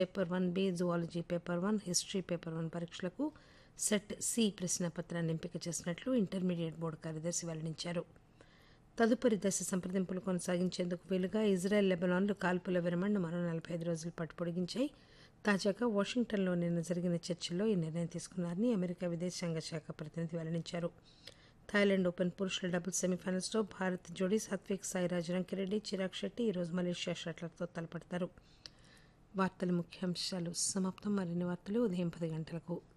paper one B zoology paper one history paper one పరీక్షలకు set C ప్రశ్నాపత్రాన్ని ఎంపిక చేసినట్లు ఇంటర్మీడియట్ బోర్డు కార్యదర్శి వెల్లడించారు తదుపరి దశ సంప్రదింపులు కొనసాగించేందుకు వీలుగా ఇజ్రాయెల్ లెబనాన్లు కాల్పుల విరమణను మరో నలభై ఐదు రోజుల పాటు పొడిగించాయి తాజాగా వాషింగ్టన్లో నిన్న జరిగిన చర్చల్లో ఈ నిర్ణయం తీసుకున్నారని అమెరికా విదేశాంగ శాఖ ప్రతినిధి వెల్లడించారు థాయిలాండ్ ఓపెన్ పురుషుల డబుల్స్ సెమీఫైనల్స్లో భారత్ జోడీ సాత్విక్ సాయిరాజ్ రంకిరెడ్డి చిరాగ్ శెట్టి ఈరోజు మలేషియా షట్లర్తో తలపడతారు వార్తల ముఖ్యాంశాలు సమాప్తం మరిన్ని వార్తలు ఉదయం పది గంటలకు